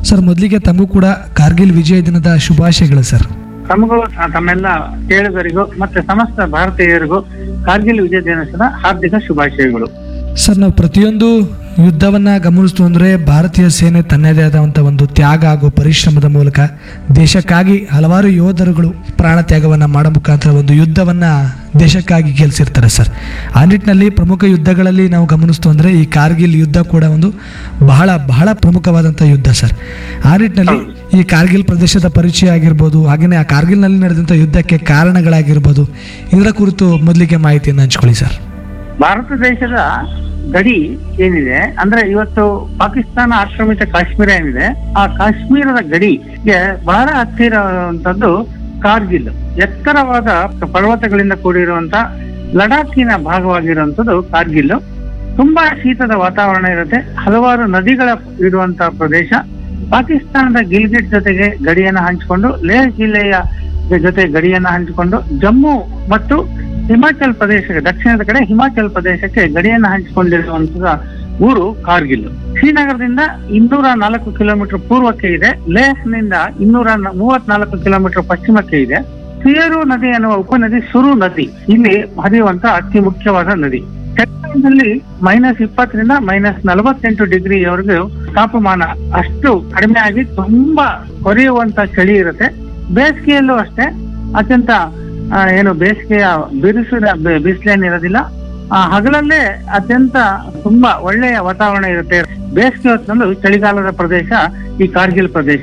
sir ಮೊದಲಿಗೆ ತಮಗೂ ಕೂಡ ಕಾರ್ಗಿಲ್ ವಿಜಯ ದಿನದ ಶುಭಾಶಯಗಳು ಸರ್ ತಮಗೂ ಆ, ತಮ್ಮೆಲ್ಲ ಕೇಳುಗರಿಗೂ ಮತ್ತೆ ಸಮಸ್ತ ಭಾರತೀಯರಿಗೂ ಕಾರ್ಗಿಲ್ ವಿಜಯ ದಿನದ ಹಾರ್ದಿಕ ಶುಭಾಶಯಗಳು ಸರ್ ನಾವು ಪ್ರತಿಯೊಂದು ಯುದ್ಧವನ್ನ ಗಮನಿಸ್ತು ಅಂದ್ರೆ ಭಾರತೀಯ ಸೇನೆ ತನ್ನದೇ ಆದಂಥ ಒಂದು ತ್ಯಾಗ ಹಾಗೂ ಪರಿಶ್ರಮದ ಮೂಲಕ ದೇಶಕ್ಕಾಗಿ ಹಲವಾರು ಯೋಧರುಗಳು ಪ್ರಾಣ ತ್ಯಾಗವನ್ನ ಮಾಡೋ ಮುಖಾಂತರ ಒಂದು ಯುದ್ಧವನ್ನ ದೇಶಕ್ಕಾಗಿ ಗೆಲ್ಸಿರ್ತಾರೆ ಸರ್ ಆ ನಿಟ್ಟಿನಲ್ಲಿ ಪ್ರಮುಖ ಯುದ್ಧಗಳಲ್ಲಿ ನಾವು ಗಮನಿಸ್ತು ಅಂದ್ರೆ ಈ ಕಾರ್ಗಿಲ್ ಯುದ್ಧ ಕೂಡ ಒಂದು ಬಹಳ ಬಹಳ ಪ್ರಮುಖವಾದಂಥ ಯುದ್ಧ ಸರ್ ಆ ನಿಟ್ಟಿನಲ್ಲಿ ಈ ಕಾರ್ಗಿಲ್ ಪ್ರದೇಶದ ಪರಿಚಯ ಆಗಿರ್ಬೋದು ಹಾಗೆಯೇ ಆ ಕಾರ್ಗಿಲ್ನಲ್ಲಿ ನಡೆದಂಥ ಯುದ್ಧಕ್ಕೆ ಕಾರಣಗಳಾಗಿರ್ಬೋದು ಇದರ ಕುರಿತು ಮೊದಲಿಗೆ ಮಾಹಿತಿಯನ್ನು ಹಂಚ್ಕೊಳ್ಳಿ ಸರ್ ಭಾರತ ದೇಶದ ಗಡಿ ಏನಿದೆ ಅಂದ್ರೆ ಇವತ್ತು ಪಾಕಿಸ್ತಾನ ಆಕ್ರಮಿತ ಕಾಶ್ಮೀರ ಏನಿದೆ ಆ ಕಾಶ್ಮೀರದ ಗಡಿಗೆ ಬಹಳ ಹತ್ತಿರ ಇರುವಂತದ್ದು ಕಾರ್ಗಿಲ್ ಎತ್ತರವಾದ ಪರ್ವತಗಳಿಂದ ಕೂಡಿರುವಂತ ಲಡಾಖಿನ ಭಾಗವಾಗಿರುವಂತದ್ದು ಕಾರ್ಗಿಲ್ ತುಂಬಾ ಶೀತದ ವಾತಾವರಣ ಇರುತ್ತೆ ಹಲವಾರು ನದಿಗಳ ಇರುವಂತಹ ಪ್ರದೇಶ ಪಾಕಿಸ್ತಾನದ ಗಿಲ್ಗಿಟ್ ಜೊತೆಗೆ ಗಡಿಯನ್ನ ಹಂಚಿಕೊಂಡು ಲೇಹ್ ಜಿಲ್ಲೆಯ ಜೊತೆ ಗಡಿಯನ್ನ ಹಂಚಿಕೊಂಡು ಜಮ್ಮು ಮತ್ತು ಹಿಮಾಚಲ್ ಪ್ರದೇಶಕ್ಕೆ ದಕ್ಷಿಣದ ಕಡೆ ಹಿಮಾಚಲ್ ಪ್ರದೇಶಕ್ಕೆ ಗಡಿಯನ್ನ ಹಂಚಿಕೊಂಡಿರುವಂತಹ ಊರು ಕಾರ್ಗಿಲ್ ಶ್ರೀನಗರದಿಂದ ಇನ್ನೂರ ನಾಲ್ಕು ಕಿಲೋಮೀಟರ್ ಪೂರ್ವಕ್ಕೆ ಇದೆ ಲೇಹ್ನಿಂದ ಇನ್ನೂರ ನ- ಮೂವತ್ನಾಲ್ಕು ಕಿಲೋಮೀಟರ್ ಪಶ್ಚಿಮಕ್ಕೆ ಇದೆ ಸಿಯರು ನದಿ ಅನ್ನುವ ಉಪನದಿ ಸುರು ನದಿ ಇಲ್ಲಿ ಹರಿಯುವಂತ ಅತಿ ಮುಖ್ಯವಾದ ನದಿ ಚಳಿಗಾಲದಲ್ಲಿ ಮೈನಸ್ ಇಪ್ಪತ್ತರಿಂದ ಮೈನಸ್ ನಲವತ್ತೆಂಟು ಡಿಗ್ರಿಯವರೆಗೂ ತಾಪಮಾನ ಅಷ್ಟು ಕಡಿಮೆ ಆಗಿ ತುಂಬಾ ಕೊರೆಯುವಂತ ಚಳಿ ಇರುತ್ತೆ ಬೇಸಿಗೆಯಲ್ಲೂ ಅಷ್ಟೇ ಅತ್ಯಂತ ಆ, ಏನು ಬೇಸಿಗೆಯ ಬಿರುಸಿನ ಬೆ- ಬಿಸಿಲೇನಿರೋದಿಲ್ಲ ಆ ಹಗಲಲ್ಲೇ ಅತ್ಯಂತ ತುಂಬಾ ಒಳ್ಳೆಯ ವಾತಾವರಣ ಇರುತ್ತೆ ಬೇಸಿಗೆ ಹೊತ್ತಿನಲ್ಲೂ ಚಳಿಗಾಲದ ಪ್ರದೇಶ ಈ ಕಾರ್ಗಿಲ್ ಪ್ರದೇಶ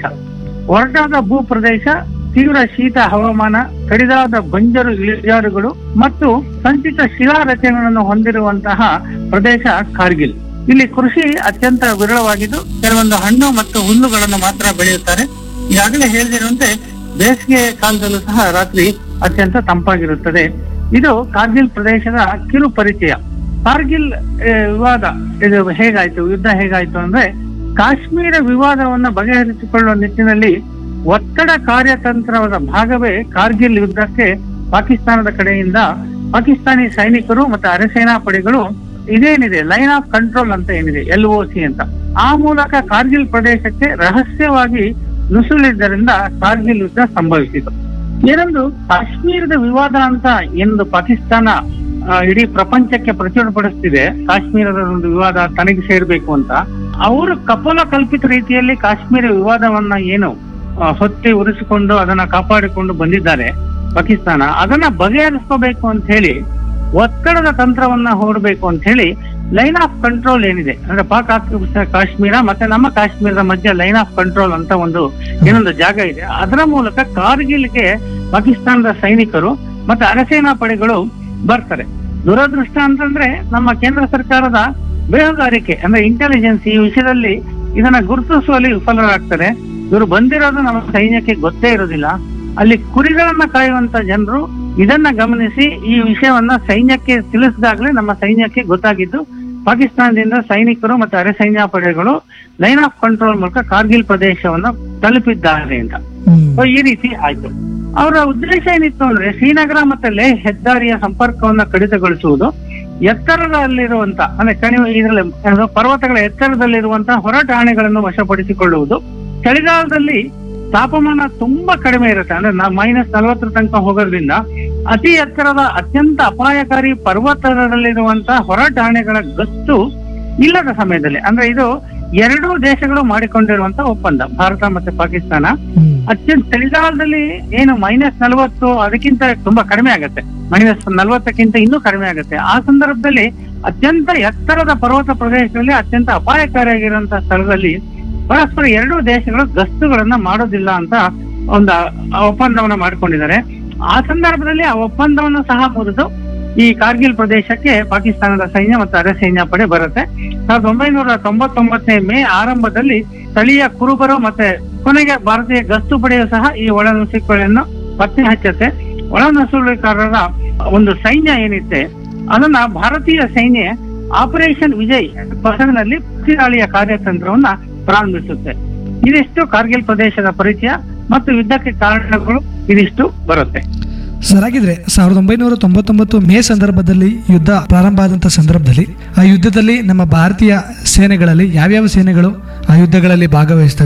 ಒರಟಾದ ಭೂ ಪ್ರದೇಶ ತೀವ್ರ ಶೀತ ಹವಾಮಾನ ಕಡಿದಾದ ಬಂಜರು ಇಳಿಜಾರುಗಳು ಮತ್ತು ಸಂಚಿತ ಶಿಲಾ ರಚನೆಗಳನ್ನು ಹೊಂದಿರುವಂತಹ ಪ್ರದೇಶ ಕಾರ್ಗಿಲ್ ಇಲ್ಲಿ ಕೃಷಿ ಅತ್ಯಂತ ವಿರಳವಾಗಿದ್ದು ಕೆಲವೊಂದು ಹಣ್ಣು ಮತ್ತು ಹುಲ್ಲುಗಳನ್ನು ಮಾತ್ರ ಬೆಳೆಯುತ್ತಾರೆ ಈಗಾಗಲೇ ಹೇಳಿದಿರುವಂತೆ ಬೇಸಿಗೆ ಕಾಲದಲ್ಲೂ ಸಹ ರಾತ್ರಿ ಅತ್ಯಂತ ತಂಪಾಗಿರುತ್ತದೆ ಇದು ಕಾರ್ಗಿಲ್ ಪ್ರದೇಶದ ಕಿರು ಪರಿಚಯ ಕಾರ್ಗಿಲ್ ಆ, ವಿವಾದ ಇದು ಹೇಗಾಯ್ತು ಯುದ್ಧ ಹೇಗಾಯ್ತು ಅಂದ್ರೆ ಕಾಶ್ಮೀರ ವಿವಾದವನ್ನ ಬಗೆಹರಿಸಿಕೊಳ್ಳುವ ನಿಟ್ಟಿನಲ್ಲಿ ಒತ್ತಡ ಕಾರ್ಯತಂತ್ರದ ಭಾಗವೇ ಕಾರ್ಗಿಲ್ ಯುದ್ಧಕ್ಕೆ ಪಾಕಿಸ್ತಾನದ ಕಡೆಯಿಂದ ಪಾಕಿಸ್ತಾನಿ ಸೈನಿಕರು ಮತ್ತು ಅರೆಸೇನಾ ಪಡೆಗಳು ಇದೇನಿದೆ ಲೈನ್ ಆಫ್ ಕಂಟ್ರೋಲ್ ಅಂತ ಏನಿದೆ ಎಲ್ ಒ ಸಿ ಅಂತ ಆ ಮೂಲಕ ಕಾರ್ಗಿಲ್ ಪ್ರದೇಶಕ್ಕೆ ರಹಸ್ಯವಾಗಿ ನುಸುಳಿದ್ದರಿಂದ ಕಾರ್ಗಿಲ್ ಯುದ್ಧ ಸಂಭವಿಸಿತು ಏನೊಂದು ಕಾಶ್ಮೀರದ ವಿವಾದ ಅಂತ ಎಂದು ಪಾಕಿಸ್ತಾನ ಆ, ಇಡೀ ಪ್ರಪಂಚಕ್ಕೆ ಪ್ರಚುರಪಡಿಸ್ತಿದೆ ಕಾಶ್ಮೀರದ ಒಂದು ವಿವಾದ ತನಗೆ ಸೇರ್ಬೇಕು ಅಂತ ಅವರು ಕಪೋಲ ಕಲ್ಪಿತ ರೀತಿಯಲ್ಲಿ ಕಾಶ್ಮೀರ ವಿವಾದವನ್ನ ಏನು ಆ, ಹೊತ್ತಿ ಉರಿಸಿಕೊಂಡು ಅದನ್ನ ಕಾಪಾಡಿಕೊಂಡು ಬಂದಿದ್ದಾರೆ ಪಾಕಿಸ್ತಾನ ಅದನ್ನ ಬಗೆಹರಿಸ್ಕೋಬೇಕು ಅಂತ ಹೇಳಿ ಒತ್ತಡದ ತಂತ್ರವನ್ನ ಹೂಡಬೇಕು ಅಂತ ಹೇಳಿ ಲೈನ್ ಆಫ್ ಕಂಟ್ರೋಲ್ ಏನಿದೆ ಅಂದ್ರೆ ಪಾಕ್ ಆಕ್ರಮಿತ ಕಾಶ್ಮೀರ ಮತ್ತೆ ನಮ್ಮ ಕಾಶ್ಮೀರದ ಮಧ್ಯೆ ಲೈನ್ ಆಫ್ ಕಂಟ್ರೋಲ್ ಅಂತ ಒಂದು ಏನೊಂದು ಜಾಗ ಇದೆ ಅದರ ಮೂಲಕ ಕಾರ್ಗಿಲ್ಗೆ ಪಾಕಿಸ್ತಾನದ ಸೈನಿಕರು ಮತ್ತೆ ಅರೆಸೇನಾ ಪಡೆಗಳು ಬರ್ತಾರೆ ದುರದೃಷ್ಟ ಅಂತಂದ್ರೆ ನಮ್ಮ ಕೇಂದ್ರ ಸರ್ಕಾರದ ಬೇಹುಗಾರಿಕೆ ಅಂದ್ರೆ ಇಂಟೆಲಿಜೆನ್ಸ್ ಈ ವಿಷಯದಲ್ಲಿ ಇದನ್ನ ಗುರುತಿಸುವಲ್ಲಿ ವಿಫಲರಾಗ್ತಾರೆ ಇವರು ಬಂದಿರೋದು ನಮ್ಮ ಸೈನ್ಯಕ್ಕೆ ಗೊತ್ತೇ ಇರೋದಿಲ್ಲ ಅಲ್ಲಿ ಕುರಿಗಳನ್ನ ಕಾಯುವಂತ ಜನರು ಇದನ್ನ ಗಮನಿಸಿ ಈ ವಿಷಯವನ್ನ ಸೈನ್ಯಕ್ಕೆ ತಿಳಿಸಿದಾಗಲೇ ನಮ್ಮ ಸೈನ್ಯಕ್ಕೆ ಗೊತ್ತಾಗಿದ್ದು ಪಾಕಿಸ್ತಾನದಿಂದ ಸೈನಿಕರು ಮತ್ತು ಅರೆ ಸೈನ್ಯ ಪಡೆಗಳು ಲೈನ್ ಆಫ್ ಕಂಟ್ರೋಲ್ ಮೂಲಕ ಕಾರ್ಗಿಲ್ ಪ್ರದೇಶವನ್ನ ತಲುಪಿದ್ದಾರೆ ಅಂತ ಸೊ ಈ ರೀತಿ ಆಯ್ತು ಅವರ ಉದ್ದೇಶ ಏನಿತ್ತು ಅಂದ್ರೆ ಶ್ರೀನಗರ ಮತ್ತೆ ಲೇಹ್ ಹೆದ್ದಾರಿಯ ಸಂಪರ್ಕವನ್ನ ಕಡಿತಗೊಳಿಸುವುದು ಎತ್ತರದಲ್ಲಿರುವಂತ ಅಂದ್ರೆ ಕಣಿವೆ ಇದರಲ್ಲಿ ಏನು ಪರ್ವತಗಳ ಎತ್ತರದಲ್ಲಿರುವಂತಹ ಹೊರಟಾಣೆಗಳನ್ನು ವಶಪಡಿಸಿಕೊಳ್ಳುವುದು ಚಳಿಗಾಲದಲ್ಲಿ ತಾಪಮಾನ ತುಂಬಾ ಕಡಿಮೆ ಇರುತ್ತೆ ಅಂದ್ರೆ ಮೈನಸ್ ನಲವತ್ತರ ತನಕ ಹೋಗೋದ್ರಿಂದ ಅತಿ ಎತ್ತರದ ಅತ್ಯಂತ ಅಪಾಯಕಾರಿ ಪರ್ವತದಲ್ಲಿರುವಂತಹ ಹೊರಟಾಣೆಗಳ ಗಸ್ತು ಇಲ್ಲದ ಸಮಯದಲ್ಲಿ ಅಂದ್ರೆ ಇದು ಎರಡೂ ದೇಶಗಳು ಮಾಡಿಕೊಂಡಿರುವಂತ ಒಪ್ಪಂದ ಭಾರತ ಮತ್ತೆ ಪಾಕಿಸ್ತಾನ ಅತ್ಯಂತ ಚಳಿಗಾಲದಲ್ಲಿ ಏನು ಮೈನಸ್ ನಲವತ್ತು ಅದಕ್ಕಿಂತ ತುಂಬಾ ಕಡಿಮೆ ಆಗುತ್ತೆ ಮೈನಸ್ ನಲವತ್ತಕ್ಕಿಂತ ಇನ್ನೂ ಕಡಿಮೆ ಆಗುತ್ತೆ ಆ ಸಂದರ್ಭದಲ್ಲಿ ಅತ್ಯಂತ ಎತ್ತರದ ಪರ್ವತ ಪ್ರದೇಶದಲ್ಲಿ ಅತ್ಯಂತ ಅಪಾಯಕಾರಿಯಾಗಿರುವಂತಹ ಸ್ಥಳದಲ್ಲಿ ಪರಸ್ಪರ ಎರಡೂ ದೇಶಗಳು ಗಸ್ತುಗಳನ್ನ ಮಾಡೋದಿಲ್ಲ ಅಂತ ಒಂದು ಆ ಒಪ್ಪಂದವನ್ನ ಮಾಡ್ಕೊಂಡಿದ್ದಾರೆ ಆ ಸಂದರ್ಭದಲ್ಲಿ ಆ ಒಪ್ಪಂದವನ್ನು ಸಹ ಮುರಿದು ಈ ಕಾರ್ಗಿಲ್ ಪ್ರದೇಶಕ್ಕೆ ಪಾಕಿಸ್ತಾನದ ಸೈನ್ಯ ಮತ್ತು ಅರೆ ಸೈನ್ಯ ಪಡೆ ಬರುತ್ತೆ ಸಾವಿರದ ಒಂಬೈನೂರ ತೊಂಬತ್ತೊಂಬತ್ತನೇ ಮೇ ಆರಂಭದಲ್ಲಿ ಸ್ಥಳೀಯ ಕುರುಬರು ಮತ್ತೆ ಕೊನೆಗೆ ಭಾರತೀಯ ಗಸ್ತು ಪಡೆಯು ಸಹ ಈ ಒಳನುಸುಳಿಕೆಯನ್ನು ಪತ್ತೆ ಹಚ್ಚುತ್ತೆ ಒಳನುಸುಳಿಕಾರರ ಒಂದು ಸೈನ್ಯ ಏನಿತ್ತೆ ಅದನ್ನ ಭಾರತೀಯ ಸೈನ್ಯ ಆಪರೇಷನ್ ವಿಜಯ್ ಪಸರಿನಲ್ಲಿ ಪ್ರತಿದಾಳಿಯ ಕಾರ್ಯತಂತ್ರವನ್ನ ಪ್ರಾರಂಭಿಸುತ್ತೆ ಇದಿಷ್ಟು ಕಾರ್ಗಿಲ್ ಪ್ರದೇಶದ ಪರಿಚಯ ಮತ್ತು ಯುದ್ಧಕ್ಕೆ ಕಾರಣಗಳು ಇದಿಷ್ಟು ಬರುತ್ತೆ ಸರ್ ಹಾಗಿದ್ರೆ ಸಾವಿರದ ಒಂಬೈನೂರ ತೊಂಬತ್ತೊಂಬತ್ತು ಮೇ ಸಂದರ್ಭದಲ್ಲಿ ಯುದ್ಧ ಪ್ರಾರಂಭ ಆದಂಥ ಸಂದರ್ಭದಲ್ಲಿ ಆ ಯುದ್ಧದಲ್ಲಿ ನಮ್ಮ ಭಾರತೀಯ ಸೇನೆಗಳಲ್ಲಿ ಯಾವ್ಯಾವ ಸೇನೆಗಳು ಆ ಯುದ್ಧಗಳಲ್ಲಿ ಭಾಗವಹಿಸ್ತವೆ